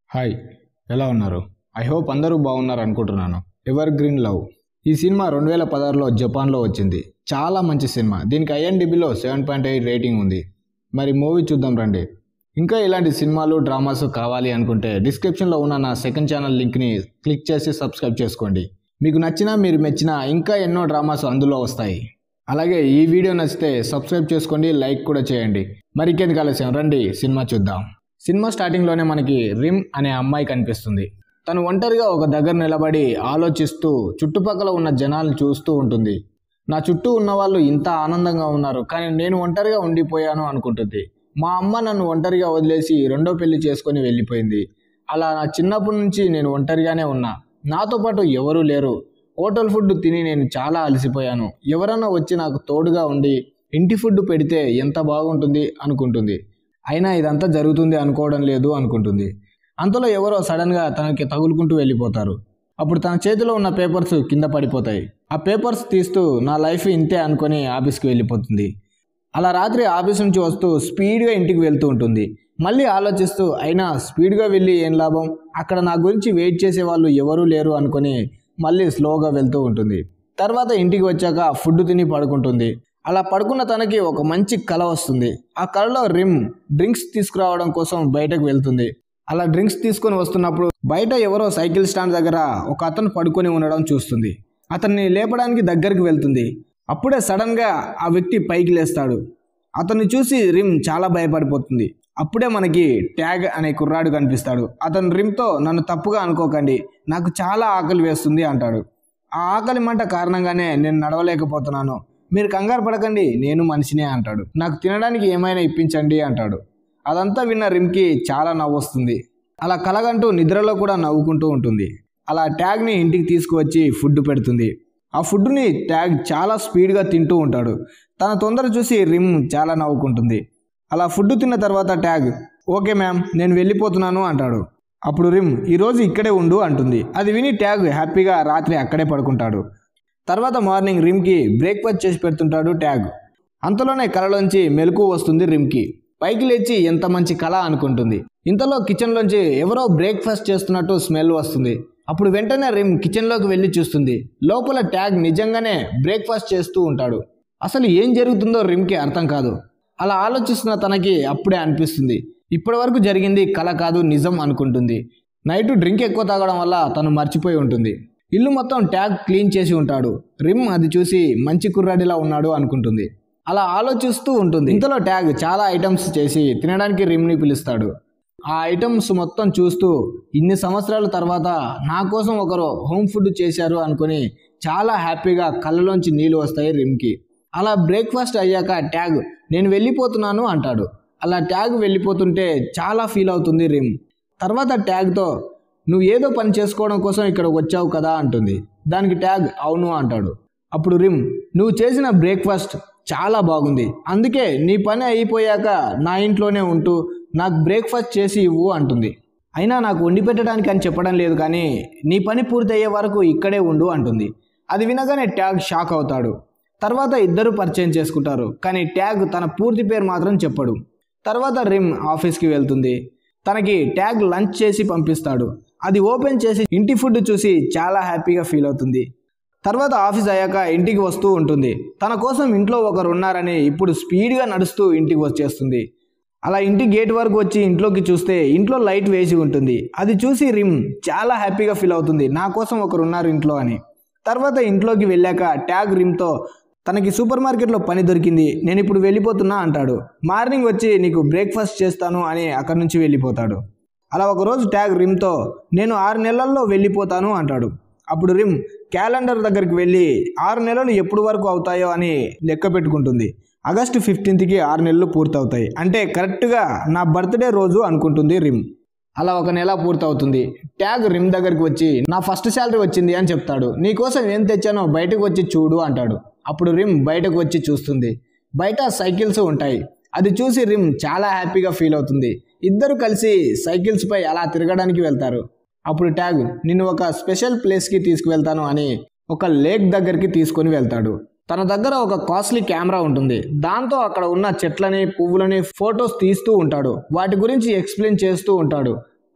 hi ఎలా ఉన్నారు I hope అందరూ బాగున్నారు అనుకుంటున్నాను ఎవర్ గ్రీన్ లవ్ ఈ సినిమా రెండు వేల పదహారులో జపాన్లో వచ్చింది చాలా మంచి సినిమా దీనికి ఐఎన్డిబిలో సెవెన్ పాయింట్ ఎయిట్ రేటింగ్ ఉంది మరి మూవీ చూద్దాం రండి ఇంకా ఇలాంటి సినిమాలు డ్రామాస్ కావాలి అనుకుంటే డిస్క్రిప్షన్లో ఉన్న నా సెకండ్ ఛానల్ లింక్ని క్లిక్ చేసి సబ్స్క్రైబ్ చేసుకోండి మీకు నచ్చినా మీరు మెచ్చినా ఇంకా ఎన్నో డ్రామాస్ అందులో వస్తాయి అలాగే ఈ వీడియో నచ్చితే సబ్స్క్రైబ్ చేసుకోండి లైక్ కూడా చేయండి మరి ఇంకెందుకు ఆలస్యం రండి సినిమా చూద్దాం సినిమా స్టార్టింగ్లోనే మనకి రిమ్ అనే అమ్మాయి కనిపిస్తుంది తను ఒంటరిగా ఒక దగ్గర నిలబడి ఆలోచిస్తూ చుట్టుపక్కల ఉన్న జనాలను చూస్తూ ఉంటుంది నా చుట్టూ ఉన్న వాళ్ళు ఇంత ఆనందంగా ఉన్నారు కానీ నేను ఒంటరిగా ఉండిపోయాను అనుకుంటుంది మా అమ్మ నన్ను ఒంటరిగా వదిలేసి రెండో పెళ్లి చేసుకొని వెళ్ళిపోయింది అలా నా చిన్నప్పటి నుంచి నేను ఒంటరిగానే ఉన్నా నాతో పాటు ఎవరూ లేరు హోటల్ ఫుడ్ తిని నేను చాలా అలసిపోయాను ఎవరన్నా వచ్చి నాకు తోడుగా ఉండి ఇంటి ఫుడ్ పెడితే ఎంత బాగుంటుంది అనుకుంటుంది అయినా ఇదంతా జరుగుతుంది అనుకోవడం లేదు అనుకుంటుంది అంతలో ఎవరో సడన్గా తనకి తగులుకుంటూ వెళ్ళిపోతారు అప్పుడు తన చేతిలో ఉన్న పేపర్స్ కింద పడిపోతాయి ఆ పేపర్స్ తీస్తూ నా లైఫ్ ఇంతే అనుకొని ఆఫీస్కి వెళ్ళిపోతుంది అలా రాత్రి ఆఫీస్ నుంచి వస్తూ స్పీడ్గా ఇంటికి వెళ్తూ ఉంటుంది మళ్ళీ ఆలోచిస్తూ అయినా స్పీడ్గా వెళ్ళి ఏం లాభం అక్కడ నా గురించి వెయిట్ చేసే వాళ్ళు ఎవరూ లేరు అనుకొని మళ్ళీ స్లోగా వెళ్తూ ఉంటుంది తర్వాత ఇంటికి వచ్చాక ఫుడ్ తిని పడుకుంటుంది అలా పడుకున్న తనకి ఒక మంచి కళ వస్తుంది ఆ కళలో రిమ్ డ్రింక్స్ తీసుకురావడం కోసం బయటకు వెళ్తుంది అలా డ్రింక్స్ తీసుకొని వస్తున్నప్పుడు బయట ఎవరో సైకిల్ స్టాండ్ దగ్గర ఒక అతను పడుకొని ఉండడం చూస్తుంది అతన్ని లేపడానికి దగ్గరికి వెళ్తుంది అప్పుడే సడన్గా ఆ వ్యక్తి పైకి లేస్తాడు అతన్ని చూసి రిమ్ చాలా భయపడిపోతుంది అప్పుడే మనకి ట్యాగ్ అనే కుర్రాడు కనిపిస్తాడు అతను రిమ్తో నన్ను తప్పుగా అనుకోకండి నాకు చాలా ఆకలి వేస్తుంది అంటాడు ఆ ఆకలి మంట కారణంగానే నేను నడవలేకపోతున్నాను మీరు కంగారు పడకండి నేను మనిషినే అంటాడు నాకు తినడానికి ఏమైనా ఇప్పించండి అంటాడు అదంతా విన్న రిమ్కి చాలా నవ్వు వస్తుంది అలా కలగంటూ నిద్రలో కూడా నవ్వుకుంటూ ఉంటుంది అలా ట్యాగ్ని ఇంటికి తీసుకువచ్చి ఫుడ్ పెడుతుంది ఆ ఫుడ్ని ట్యాగ్ చాలా స్పీడ్గా తింటూ ఉంటాడు తన తొందర చూసి రిమ్ చాలా నవ్వుకుంటుంది అలా ఫుడ్ తిన్న తర్వాత ట్యాగ్ ఓకే మ్యామ్ నేను వెళ్ళిపోతున్నాను అంటాడు అప్పుడు రిమ్ ఈరోజు ఇక్కడే ఉండు అంటుంది అది విని ట్యాగ్ హ్యాపీగా రాత్రి అక్కడే పడుకుంటాడు తర్వాత మార్నింగ్ రిమ్కి బ్రేక్ఫాస్ట్ చేసి పెడుతుంటాడు ట్యాగ్ అంతలోనే కలలోంచి మెలకు వస్తుంది రిమ్కి పైకి లేచి ఎంత మంచి కళ అనుకుంటుంది ఇంతలో కిచెన్లోంచి ఎవరో బ్రేక్ఫాస్ట్ చేస్తున్నట్టు స్మెల్ వస్తుంది అప్పుడు వెంటనే రిమ్ కిచెన్లోకి వెళ్ళి చూస్తుంది లోపల ట్యాగ్ నిజంగానే బ్రేక్ఫాస్ట్ చేస్తూ ఉంటాడు అసలు ఏం జరుగుతుందో రిమ్కి అర్థం కాదు అలా ఆలోచిస్తున్న తనకి అప్పుడే అనిపిస్తుంది ఇప్పటివరకు జరిగింది కళ కాదు నిజం అనుకుంటుంది నైట్ డ్రింక్ ఎక్కువ తాగడం వల్ల తను మర్చిపోయి ఉంటుంది ఇల్లు మొత్తం ట్యాగ్ క్లీన్ చేసి ఉంటాడు రిమ్ అది చూసి మంచి కుర్రాడిలా ఉన్నాడు అనుకుంటుంది అలా ఆలోచిస్తూ ఉంటుంది ఇంతలో ట్యాగ్ చాలా ఐటమ్స్ చేసి తినడానికి రిమ్ని పిలుస్తాడు ఆ ఐటమ్స్ మొత్తం చూస్తూ ఇన్ని సంవత్సరాల తర్వాత నా కోసం ఒకరు హోమ్ ఫుడ్ చేశారు అనుకుని చాలా హ్యాపీగా కళ్ళలోంచి నీళ్ళు వస్తాయి రిమ్కి అలా బ్రేక్ఫాస్ట్ అయ్యాక ట్యాగ్ నేను వెళ్ళిపోతున్నాను అంటాడు అలా ట్యాగ్ వెళ్ళిపోతుంటే చాలా ఫీల్ అవుతుంది రిమ్ తర్వాత ట్యాగ్తో నువ్వు ఏదో పని చేసుకోవడం కోసం ఇక్కడ వచ్చావు కదా అంటుంది దానికి ట్యాగ్ అవును అంటాడు అప్పుడు రిమ్ నువ్వు చేసిన బ్రేక్ఫాస్ట్ చాలా బాగుంది అందుకే నీ పని అయిపోయాక నా ఇంట్లోనే ఉంటూ నాకు బ్రేక్ఫాస్ట్ చేసి ఇవ్వు అంటుంది అయినా నాకు వండి పెట్టడానికి అని చెప్పడం లేదు కానీ నీ పని పూర్తయ్యే వరకు ఇక్కడే ఉండు అంటుంది అది వినగానే ట్యాగ్ షాక్ అవుతాడు తర్వాత ఇద్దరు పరిచయం చేసుకుంటారు కానీ ట్యాగ్ తన పూర్తి పేరు మాత్రం చెప్పడు తర్వాత రిమ్ ఆఫీస్కి వెళ్తుంది తనకి ట్యాగ్ లంచ్ చేసి పంపిస్తాడు అది ఓపెన్ చేసి ఇంటి ఫుడ్ చూసి చాలా హ్యాపీగా ఫీల్ అవుతుంది తర్వాత ఆఫీస్ అయ్యాక ఇంటికి వస్తూ ఉంటుంది తన కోసం ఇంట్లో ఒకరు ఉన్నారని ఇప్పుడు స్పీడ్గా నడుస్తూ ఇంటికి వచ్చేస్తుంది అలా ఇంటి గేట్ వరకు వచ్చి ఇంట్లోకి చూస్తే ఇంట్లో లైట్ వేసి ఉంటుంది అది చూసి రిమ్ చాలా హ్యాపీగా ఫీల్ అవుతుంది నా కోసం ఒకరు ఉన్నారు ఇంట్లో అని తర్వాత ఇంట్లోకి వెళ్ళాక ట్యాగ్ రిమ్తో తనకి సూపర్ మార్కెట్లో పని దొరికింది నేను ఇప్పుడు వెళ్ళిపోతున్నా అంటాడు మార్నింగ్ వచ్చి నీకు బ్రేక్ఫాస్ట్ చేస్తాను అని అక్కడి నుంచి వెళ్ళిపోతాడు అలా ఒకరోజు ట్యాగ్ రిమ్తో నేను ఆరు నెలల్లో వెళ్ళిపోతాను అంటాడు అప్పుడు రిమ్ క్యాలెండర్ దగ్గరికి వెళ్ళి ఆరు నెలలు ఎప్పుడు వరకు అవుతాయో అని లెక్క పెట్టుకుంటుంది ఆగస్టు ఫిఫ్టీన్త్కి ఆరు నెలలు పూర్తవుతాయి అంటే కరెక్ట్గా నా బర్త్డే రోజు అనుకుంటుంది రిమ్ అలా ఒక నెల పూర్తవుతుంది ట్యాగ్ రిమ్ దగ్గరికి వచ్చి నా ఫస్ట్ శాలరీ వచ్చింది అని చెప్తాడు నీకోసం ఏం తెచ్చానో బయటకు వచ్చి చూడు అంటాడు అప్పుడు రిమ్ బయటకు వచ్చి చూస్తుంది బయట సైకిల్స్ ఉంటాయి అది చూసి రిమ్ చాలా హ్యాపీగా ఫీల్ అవుతుంది ఇద్దరు కలిసి సైకిల్స్పై అలా తిరగడానికి వెళ్తారు అప్పుడు ట్యాగ్ నిన్ను ఒక స్పెషల్ ప్లేస్కి తీసుకువెళ్తాను అని ఒక లేక్ దగ్గరికి తీసుకొని వెళ్తాడు తన దగ్గర ఒక కాస్ట్లీ కెమెరా ఉంటుంది దాంతో అక్కడ ఉన్న చెట్లని పువ్వులని ఫొటోస్ తీస్తూ ఉంటాడు వాటి గురించి ఎక్స్ప్లెయిన్ చేస్తూ ఉంటాడు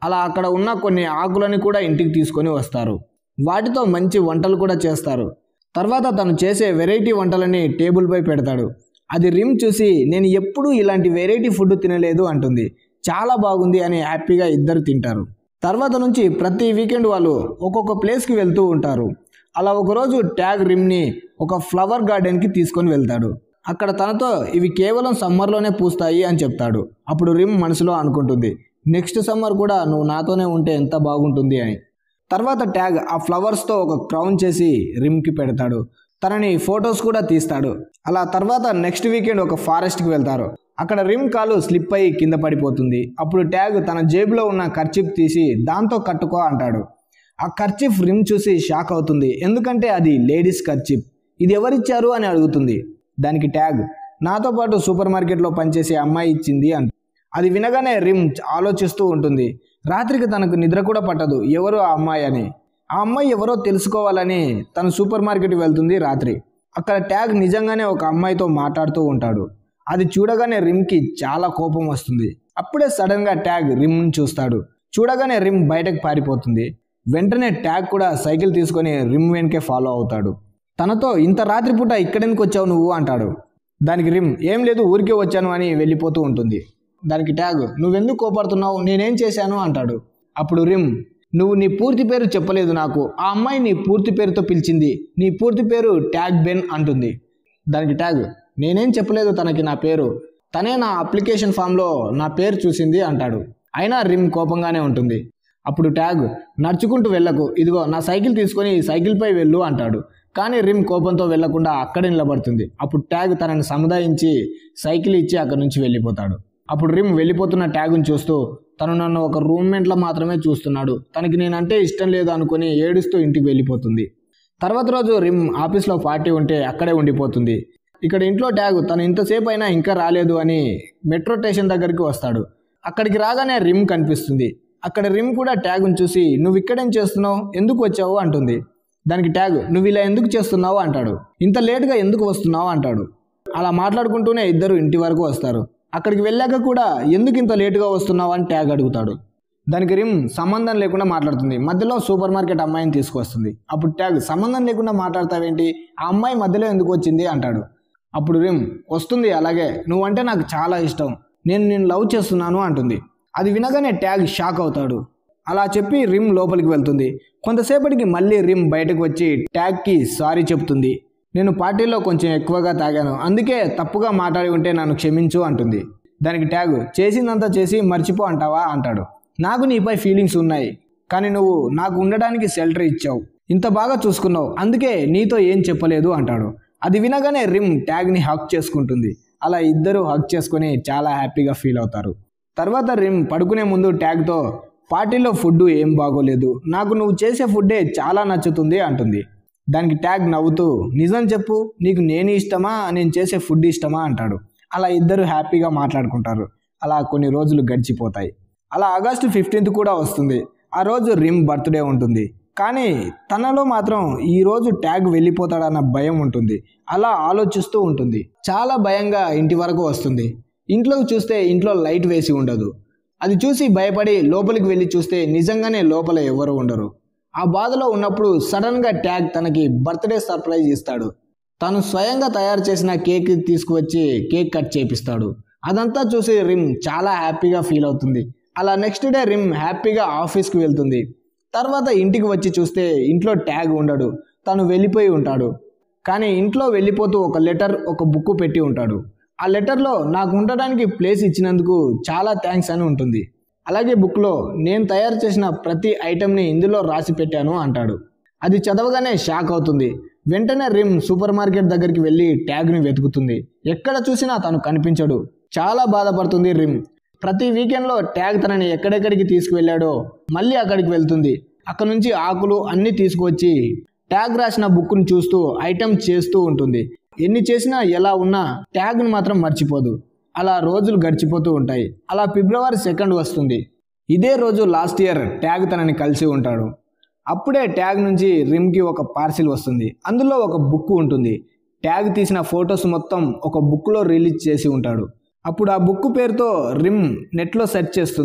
అలా అక్కడ ఉన్న కొన్ని ఆకులని కూడా ఇంటికి తీసుకొని వస్తారు వాటితో మంచి వంటలు కూడా చేస్తారు తర్వాత తను చేసే వెరైటీ వంటలని టేబుల్పై పెడతాడు అది రిమ్ చూసి నేను ఎప్పుడూ ఇలాంటి వెరైటీ ఫుడ్ తినలేదు అంటుంది చాలా బాగుంది అని హ్యాపీగా ఇద్దరు తింటారు తర్వాత నుంచి ప్రతి వీకెండ్ వాళ్ళు ఒక్కొక్క ప్లేస్కి వెళ్తూ ఉంటారు అలా ఒకరోజు ట్యాగ్ రిమ్ని ఒక ఫ్లవర్ గార్డెన్కి తీసుకొని వెళ్తాడు అక్కడ తనతో ఇవి కేవలం సమ్మర్లోనే పూస్తాయి అని చెప్తాడు అప్పుడు రిమ్ మనసులో అనుకుంటుంది నెక్స్ట్ సమ్మర్ కూడా నువ్వు నాతోనే ఉంటే ఎంత బాగుంటుంది అని తర్వాత ట్యాగ్ ఆ ఫ్లవర్స్తో ఒక క్రౌన్ చేసి రిమ్కి పెడతాడు తనని ఫొటోస్ కూడా తీస్తాడు అలా తర్వాత నెక్స్ట్ వీకెండ్ ఒక ఫారెస్ట్కి వెళ్తారు అక్కడ రిమ్ కాలు స్లిప్ అయ్యి కింద పడిపోతుంది అప్పుడు ట్యాగ్ తన జేబులో ఉన్న ఖర్చిప్ తీసి దాంతో కట్టుకో అంటాడు ఆ ఖర్చిప్ రిమ్ చూసి షాక్ అవుతుంది ఎందుకంటే అది లేడీస్ ఖర్చిప్ ఇది ఎవరిచ్చారు అని అడుగుతుంది దానికి ట్యాగ్ నాతో పాటు సూపర్ మార్కెట్లో పనిచేసే అమ్మాయి ఇచ్చింది అంట అది వినగానే రిమ్ ఆలోచిస్తూ ఉంటుంది రాత్రికి తనకు నిద్ర కూడా పట్టదు ఎవరు ఆ అమ్మాయి అని ఆ అమ్మాయి ఎవరో తెలుసుకోవాలని తను సూపర్ మార్కెట్కి వెళ్తుంది రాత్రి అక్కడ ట్యాగ్ నిజంగానే ఒక అమ్మాయితో మాట్లాడుతూ ఉంటాడు అది చూడగానే రిమ్కి చాలా కోపం వస్తుంది అప్పుడే సడన్గా ట్యాగ్ రిమ్ని చూస్తాడు చూడగానే రిమ్ బయటకు పారిపోతుంది వెంటనే ట్యాగ్ కూడా సైకిల్ తీసుకొని రిమ్ వెనకే ఫాలో అవుతాడు తనతో ఇంత రాత్రిపూట ఇక్కడెందుకు వచ్చావు నువ్వు అంటాడు దానికి రిమ్ ఏం లేదు ఊరికే వచ్చాను అని వెళ్ళిపోతూ ఉంటుంది దానికి ట్యాగ్ నువ్వెందుకు కోపడుతున్నావు నేనేం చేశాను అంటాడు అప్పుడు రిమ్ నువ్వు నీ పూర్తి పేరు చెప్పలేదు నాకు ఆ అమ్మాయి నీ పూర్తి పేరుతో పిలిచింది నీ పూర్తి పేరు ట్యాగ్ బెన్ అంటుంది దానికి ట్యాగ్ నేనేం చెప్పలేదు తనకి నా పేరు తనే నా అప్లికేషన్ ఫామ్లో నా పేరు చూసింది అంటాడు అయినా రిమ్ కోపంగానే ఉంటుంది అప్పుడు ట్యాగ్ నడుచుకుంటూ వెళ్ళకు ఇదిగో నా సైకిల్ తీసుకొని సైకిల్పై వెళ్ళు అంటాడు కానీ రిమ్ కోపంతో వెళ్లకుండా అక్కడే నిలబడుతుంది అప్పుడు ట్యాగ్ తనని సముదాయించి సైకిల్ ఇచ్చి అక్కడి నుంచి వెళ్ళిపోతాడు అప్పుడు రిమ్ వెళ్ళిపోతున్న ట్యాగ్ను చూస్తూ తను నన్ను ఒక రూమ్మేట్లో మాత్రమే చూస్తున్నాడు తనకి నేనంటే ఇష్టం లేదు అనుకుని ఏడుస్తూ ఇంటికి వెళ్ళిపోతుంది తర్వాత రోజు రిమ్ ఆఫీస్లో పార్టీ ఉంటే అక్కడే ఉండిపోతుంది ఇక్కడ ఇంట్లో ట్యాగ్ తను ఇంతసేపు అయినా ఇంకా రాలేదు అని మెట్రో స్టేషన్ దగ్గరికి వస్తాడు అక్కడికి రాగానే రిమ్ కనిపిస్తుంది అక్కడ రిమ్ కూడా ట్యాగ్ను చూసి నువ్వు ఇక్కడేం చేస్తున్నావు ఎందుకు వచ్చావు అంటుంది దానికి ట్యాగ్ నువ్వు ఇలా ఎందుకు చేస్తున్నావు అంటాడు ఇంత లేటుగా ఎందుకు వస్తున్నావు అంటాడు అలా మాట్లాడుకుంటూనే ఇద్దరు ఇంటి వరకు వస్తారు అక్కడికి వెళ్ళాక కూడా ఎందుకు ఇంత లేటుగా వస్తున్నావు అని ట్యాగ్ అడుగుతాడు దానికి రిమ్ సంబంధం లేకుండా మాట్లాడుతుంది మధ్యలో సూపర్ మార్కెట్ అమ్మాయిని తీసుకొస్తుంది అప్పుడు ట్యాగ్ సంబంధం లేకుండా మాట్లాడతావేంటి ఆ అమ్మాయి మధ్యలో ఎందుకు వచ్చింది అంటాడు అప్పుడు రిమ్ వస్తుంది అలాగే నువ్వంటే నాకు చాలా ఇష్టం నేను నేను లవ్ చేస్తున్నాను అంటుంది అది వినగానే ట్యాగ్ షాక్ అవుతాడు అలా చెప్పి రిమ్ లోపలికి వెళ్తుంది కొంతసేపటికి మళ్ళీ రిమ్ బయటకు వచ్చి ట్యాగ్కి సారీ చెప్తుంది నేను పార్టీలో కొంచెం ఎక్కువగా తాగాను అందుకే తప్పుగా మాట్లాడి ఉంటే నన్ను క్షమించు అంటుంది దానికి ట్యాగ్ చేసిందంతా చేసి మర్చిపో అంటావా అంటాడు నాకు నీపై ఫీలింగ్స్ ఉన్నాయి కానీ నువ్వు నాకు ఉండడానికి షెల్టర్ ఇచ్చావు ఇంత బాగా చూసుకున్నావు అందుకే నీతో ఏం చెప్పలేదు అంటాడు అది వినగానే రిమ్ ట్యాగ్ని హక్ చేసుకుంటుంది అలా ఇద్దరు హక్ చేసుకొని చాలా హ్యాపీగా ఫీల్ అవుతారు తర్వాత రిమ్ పడుకునే ముందు ట్యాగ్తో పార్టీలో ఫుడ్ ఏం బాగోలేదు నాకు నువ్వు చేసే ఫుడ్డే చాలా నచ్చుతుంది అంటుంది దానికి ట్యాగ్ నవ్వుతూ నిజం చెప్పు నీకు నేను ఇష్టమా నేను చేసే ఫుడ్ ఇష్టమా అంటాడు అలా ఇద్దరు హ్యాపీగా మాట్లాడుకుంటారు అలా కొన్ని రోజులు గడిచిపోతాయి అలా ఆగస్టు ఫిఫ్టీన్త్ కూడా వస్తుంది ఆ రోజు రిమ్ బర్త్డే ఉంటుంది కానీ తనలో మాత్రం ఈ రోజు ట్యాగ్ వెళ్ళిపోతాడన్న భయం ఉంటుంది అలా ఆలోచిస్తూ ఉంటుంది చాలా భయంగా ఇంటి వరకు వస్తుంది ఇంట్లోకి చూస్తే ఇంట్లో లైట్ వేసి ఉండదు అది చూసి భయపడి లోపలికి వెళ్ళి చూస్తే నిజంగానే లోపల ఎవరు ఉండరు ఆ బాధలో ఉన్నప్పుడు సడన్గా ట్యాగ్ తనకి బర్త్డే సర్ప్రైజ్ ఇస్తాడు తను స్వయంగా తయారు చేసిన కేక్ తీసుకువచ్చి కేక్ కట్ చేపిస్తాడు అదంతా చూసి రిమ్ చాలా హ్యాపీగా ఫీల్ అవుతుంది అలా నెక్స్ట్ డే రిమ్ హ్యాపీగా ఆఫీస్కి వెళ్తుంది తర్వాత ఇంటికి వచ్చి చూస్తే ఇంట్లో ట్యాగ్ ఉండడు తను వెళ్ళిపోయి ఉంటాడు కానీ ఇంట్లో వెళ్ళిపోతూ ఒక లెటర్ ఒక బుక్ పెట్టి ఉంటాడు ఆ లెటర్లో నాకు ఉండడానికి ప్లేస్ ఇచ్చినందుకు చాలా థ్యాంక్స్ అని ఉంటుంది అలాగే బుక్లో నేను తయారు చేసిన ప్రతి ఐటెంని ఇందులో రాసి పెట్టాను అంటాడు అది చదవగానే షాక్ అవుతుంది వెంటనే రిమ్ సూపర్ మార్కెట్ దగ్గరికి వెళ్ళి ట్యాగ్ని వెతుకుతుంది ఎక్కడ చూసినా తను కనిపించడు చాలా బాధపడుతుంది రిమ్ ప్రతి వీకెండ్లో ట్యాగ్ తనని ఎక్కడెక్కడికి తీసుకువెళ్ళాడో మళ్ళీ అక్కడికి వెళ్తుంది అక్కడ నుంచి ఆకులు అన్నీ తీసుకువచ్చి ట్యాగ్ రాసిన బుక్ను చూస్తూ ఐటమ్ చేస్తూ ఉంటుంది ఎన్ని చేసినా ఎలా ఉన్నా ట్యాగ్ను మాత్రం మర్చిపోదు అలా రోజులు గడిచిపోతూ ఉంటాయి అలా ఫిబ్రవరి సెకండ్ వస్తుంది ఇదే రోజు లాస్ట్ ఇయర్ ట్యాగ్ తనని కలిసి ఉంటాడు అప్పుడే ట్యాగ్ నుంచి రిమ్కి ఒక పార్సిల్ వస్తుంది అందులో ఒక బుక్ ఉంటుంది ట్యాగ్ తీసిన ఫొటోస్ మొత్తం ఒక బుక్లో రిలీజ్ చేసి ఉంటాడు అప్పుడు ఆ బుక్ పేరుతో రిమ్ నెట్లో సెర్చ్ చేస్తుంది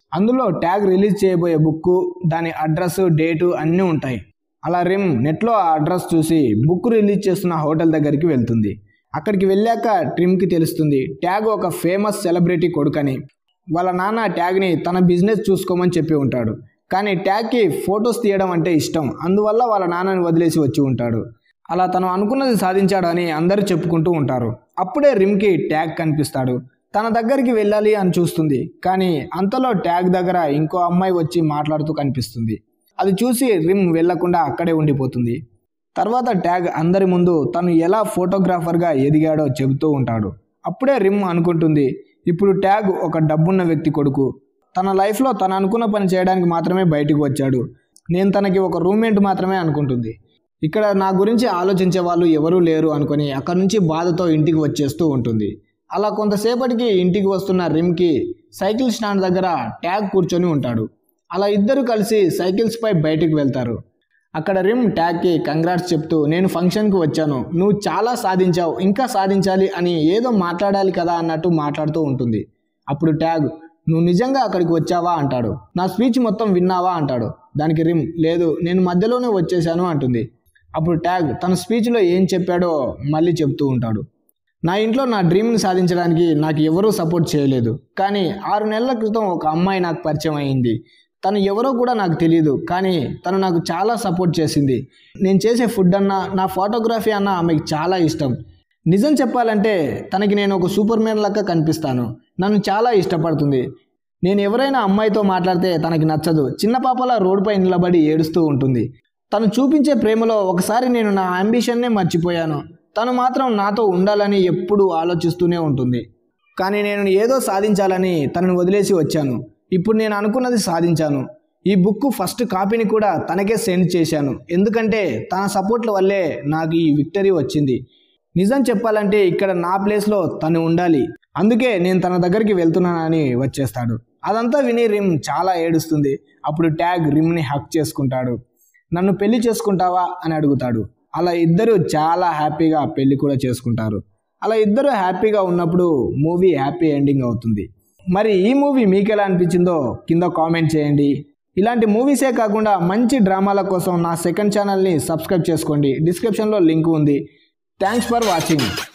అందులో ట్యాగ్ రిలీజ్ చేయబోయే బుక్ దాని అడ్రస్ డేటు అన్నీ ఉంటాయి అలా రిమ్ నెట్లో ఆ అడ్రస్ చూసి బుక్ రిలీజ్ చేస్తున్న హోటల్ దగ్గరికి వెళ్తుంది అక్కడికి వెళ్ళాక ట్రిమ్కి తెలుస్తుంది ట్యాగ్ ఒక ఫేమస్ సెలబ్రిటీ కొడుకని వాళ్ళ నాన్న ట్యాగ్ని తన బిజినెస్ చూసుకోమని చెప్పి ఉంటాడు కానీ ట్యాగ్కి ఫొటోస్ తీయడం అంటే ఇష్టం అందువల్ల వాళ్ళ నాన్నని వదిలేసి వచ్చి ఉంటాడు అలా తను అనుకున్నది సాధించాడని అందరూ చెప్పుకుంటూ ఉంటారు అప్పుడే రిమ్కి ట్యాగ్ కనిపిస్తాడు తన దగ్గరికి వెళ్ళాలి అని చూస్తుంది కానీ అంతలో ట్యాగ్ దగ్గర ఇంకో అమ్మాయి వచ్చి మాట్లాడుతూ కనిపిస్తుంది అది చూసి రిమ్ వెళ్లకుండా అక్కడే ఉండిపోతుంది తర్వాత ట్యాగ్ అందరి ముందు తను ఎలా ఫోటోగ్రాఫర్గా ఎదిగాడో చెబుతూ ఉంటాడు అప్పుడే రిమ్ అనుకుంటుంది ఇప్పుడు ట్యాగ్ ఒక డబ్బున్న వ్యక్తి కొడుకు తన లైఫ్లో తను అనుకున్న పని చేయడానికి మాత్రమే బయటకు వచ్చాడు నేను తనకి ఒక రూమ్మేట్ మాత్రమే అనుకుంటుంది ఇక్కడ నా గురించి ఆలోచించే వాళ్ళు ఎవరూ లేరు అనుకొని అక్కడి నుంచి బాధతో ఇంటికి వచ్చేస్తూ ఉంటుంది అలా కొంతసేపటికి ఇంటికి వస్తున్న రిమ్కి సైకిల్ స్టాండ్ దగ్గర ట్యాగ్ కూర్చొని ఉంటాడు అలా ఇద్దరు కలిసి సైకిల్స్పై బయటికి వెళ్తారు అక్కడ రిమ్ ట్యాగ్కి కంగ్రాట్స్ చెప్తూ నేను ఫంక్షన్కి వచ్చాను నువ్వు చాలా సాధించావు ఇంకా సాధించాలి అని ఏదో మాట్లాడాలి కదా అన్నట్టు మాట్లాడుతూ ఉంటుంది అప్పుడు ట్యాగ్ నువ్వు నిజంగా అక్కడికి వచ్చావా అంటాడు నా స్పీచ్ మొత్తం విన్నావా అంటాడు దానికి రిమ్ లేదు నేను మధ్యలోనే వచ్చేసాను అంటుంది అప్పుడు ట్యాగ్ తన స్పీచ్లో ఏం చెప్పాడో మళ్ళీ చెప్తూ ఉంటాడు నా ఇంట్లో నా డ్రీమ్ని సాధించడానికి నాకు ఎవరూ సపోర్ట్ చేయలేదు కానీ ఆరు నెలల క్రితం ఒక అమ్మాయి నాకు పరిచయం అయింది తను ఎవరో కూడా నాకు తెలియదు కానీ తను నాకు చాలా సపోర్ట్ చేసింది నేను చేసే ఫుడ్ అన్నా నా ఫోటోగ్రఫీ అన్నా ఆమెకి చాలా ఇష్టం నిజం చెప్పాలంటే తనకి నేను ఒక సూపర్ మ్యాన్ లెక్క కనిపిస్తాను నన్ను చాలా ఇష్టపడుతుంది నేను ఎవరైనా అమ్మాయితో మాట్లాడితే తనకి నచ్చదు చిన్న పాపలా రోడ్డుపై నిలబడి ఏడుస్తూ ఉంటుంది తను చూపించే ప్రేమలో ఒకసారి నేను నా అంబిషన్నే మర్చిపోయాను తను మాత్రం నాతో ఉండాలని ఎప్పుడూ ఆలోచిస్తూనే ఉంటుంది కానీ నేను ఏదో సాధించాలని తనను వదిలేసి వచ్చాను ఇప్పుడు నేను అనుకున్నది సాధించాను ఈ బుక్ ఫస్ట్ కాపీని కూడా తనకే సెండ్ చేశాను ఎందుకంటే తన సపోర్ట్ల వల్లే నాకు ఈ విక్టరీ వచ్చింది నిజం చెప్పాలంటే ఇక్కడ నా ప్లేస్లో తను ఉండాలి అందుకే నేను తన దగ్గరికి వెళ్తున్నానని వచ్చేస్తాడు అదంతా విని రిమ్ చాలా ఏడుస్తుంది అప్పుడు ట్యాగ్ రిమ్ని హక్ చేసుకుంటాడు నన్ను పెళ్లి చేసుకుంటావా అని అడుగుతాడు అలా ఇద్దరు చాలా హ్యాపీగా పెళ్లి కూడా చేసుకుంటారు అలా ఇద్దరు హ్యాపీగా ఉన్నప్పుడు మూవీ హ్యాపీ ఎండింగ్ అవుతుంది మరి ఈ మూవీ మీకు ఎలా అనిపించిందో కింద కామెంట్ చేయండి ఇలాంటి మూవీసే కాకుండా మంచి డ్రామాల కోసం నా సెకండ్ ఛానల్ని సబ్స్క్రైబ్ చేసుకోండి డిస్క్రిప్షన్లో లింక్ ఉంది థ్యాంక్స్ ఫర్ వాచింగ్